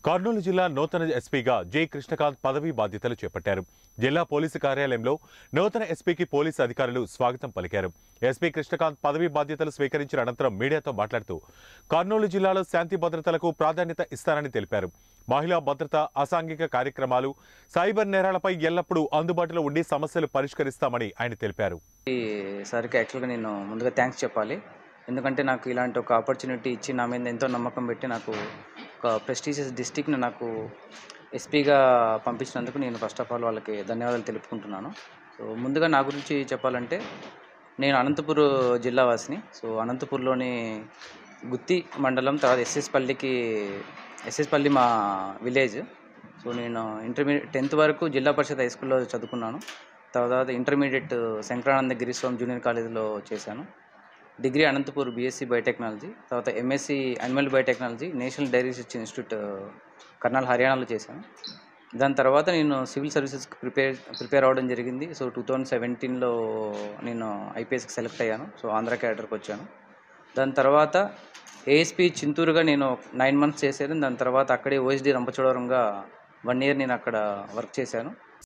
కర్నూలు జిల్లా నూతన ఎస్పీగా జె కృష్ణకాంత్ పదవీ బాధ్యతలు చేపట్టారు జిల్లా పోలీసు కార్యాలయంలో నూతన ఎస్పీకి పోలీసు అధికారులు స్వాగతం పలికారు ఎస్పీ కృష్ణకాంత్ పదవీ బాధ్యతలు స్వీకరించిన అనంతరం మీడియాతో మాట్లాడుతూ కర్నూలు జిల్లాలో శాంతి భద్రతలకు ప్రాధాన్యత ఇస్తారని తెలిపారు మహిళా భద్రత అసాంఘిక కార్యక్రమాలు సైబర్ నేరాలపై ఎల్లప్పుడూ అందుబాటులో ఉండి సమస్యలు పరిష్కరిస్తామని ఆయన తెలిపారు ఈ సార్కి యాక్చువల్గా నేను ముందుగా థ్యాంక్స్ చెప్పాలి ఎందుకంటే నాకు ఇలాంటి ఒక ఆపర్చునిటీ ఇచ్చి నా మీద ఎంతో నమ్మకం పెట్టి నాకు ఒక ప్రెస్టీజియస్ డిస్టిక్ని నాకు ఎస్పీగా పంపించినందుకు నేను ఫస్ట్ ఆఫ్ ఆల్ వాళ్ళకి ధన్యవాదాలు తెలుపుకుంటున్నాను సో ముందుగా నా గురించి చెప్పాలంటే నేను అనంతపూర్ జిల్లా వాసిని సో అనంతపూర్లోని గుత్తి మండలం తర్వాత ఎస్ఎస్ పల్లికి ఎస్ఎస్ పల్లి మా విలేజ్ సో నేను ఇంటర్మీడియట్ టెన్త్ వరకు జిల్లా పరిషత్ హై స్కూల్లో చదువుకున్నాను తర్వాత ఇంటర్మీడియట్ శంకరానంద గిరిస్వామి జూనియర్ కాలేజీలో చేశాను డిగ్రీ అనంతపూర్ బీఎస్సీ బయోటెక్నాలజీ తర్వాత MSc animal biotechnology National Dairy Research Institute Karnal హర్యానాలో చేశాను దాని తర్వాత నేను సివిల్ సర్వీసెస్కి ప్రిపేర్ ప్రిపేర్ అవ్వడం జరిగింది సో టూ థౌజండ్ సెవెంటీన్లో నేను ఐపీఎస్కి సెలెక్ట్ అయ్యాను సో ఆంధ్ర క్యాడర్కి వచ్చాను దాని తర్వాత ఏఎస్పీ చింతూరుగా నేను నైన్ మంత్స్ చేశాను దాని తర్వాత అక్కడే ఓఎస్డి రంపచోడవరంగా వన్ ఇయర్ నేను అక్కడ వర్క్ చేశాను